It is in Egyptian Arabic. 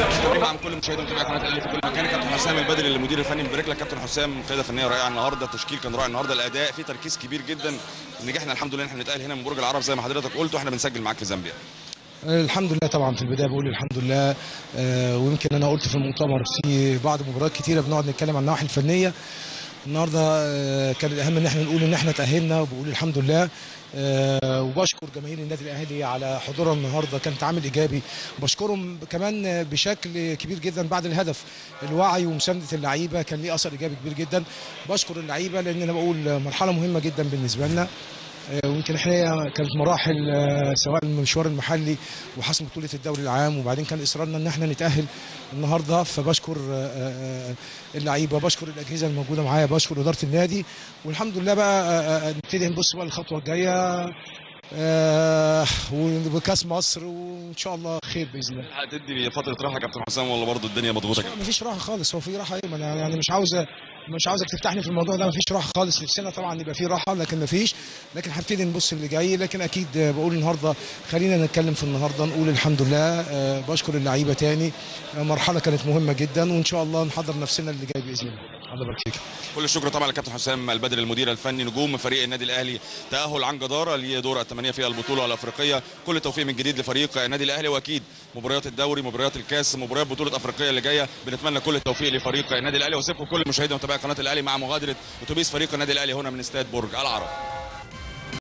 مع كل مشاهدي ومتابعي قناه الاهلي في كل مكان كابتن حسام البدري المدير الفني بنبارك لك كابتن حسام قياده فنيه رائعه النهارده التشكيل كان رائع النهارده الاداء في تركيز كبير جدا نجحنا الحمد لله ان احنا نتاهل هنا من برج العرب زي ما حضرتك قلت واحنا بنسجل معاك في زامبيا الحمد لله طبعا في البدايه بقول الحمد لله آه، ويمكن انا قلت في المؤتمر في بعض مباريات كتيره بنقعد نتكلم عن النواحي الفنيه النهارده آه، كان الاهم ان احنا نقول ان احنا تاهلنا وبقول الحمد لله آه، وبشكر جماهير النادي الاهلي على حضورها النهارده كان تعامل ايجابي بشكرهم كمان بشكل كبير جدا بعد الهدف الوعي ومسانده اللعيبه كان ليه اثر ايجابي كبير جدا بشكر اللعيبه لان انا بقول مرحله مهمه جدا بالنسبه لنا آه، ويمكن احنا كانت مراحل آه، سواء المشوار المحلي وحسم بطوله الدوري العام وبعدين كان اصرارنا ان احنا نتاهل النهارده فبشكر آه، آه، اللعيبه بشكر الاجهزه الموجوده معايا بشكر اداره النادي والحمد لله بقى آه، آه، نبتدي نبص بقى للخطوه الجايه آه، وكاس مصر وان شاء الله خير باذن الله هتدي فتره راحه كابتن حسام ولا برضه الدنيا مضغوطه كده مفيش راحه خالص هو في راحه ايه ما انا يعني مش عاوز مش عاوزك تفتحني في الموضوع ده مفيش راحه خالص نفسنا طبعا يبقى في راحه لكن مفيش لكن هبتدي نبص اللي جاي لكن اكيد بقول النهارده خلينا نتكلم في النهارده نقول الحمد لله آه، بشكر اللعيبه تاني آه، مرحله كانت مهمه جدا وان شاء الله نحضر نفسنا اللي جاي باذن الله الله يبارك فيك كل الشكر طبعا لكابتن حسام البدري المدير الفني نجوم فريق النادي الاهلي تاهل عن جداره لدور الثمانيه في البطوله الافريقيه كل التوفيق من جديد لفريق النادي الاهلي واكيد مباريات الدوري مباريات الكاس مباريات بطوله افريقيا اللي جايه بنتمنى كل التوفيق لفريق النادي الاهلي واسيبكم كل مشاهدي ومتابعي قناه الاهلي مع مغادره اتوبيس فريق النادي الاهلي هنا من استاد برج العرب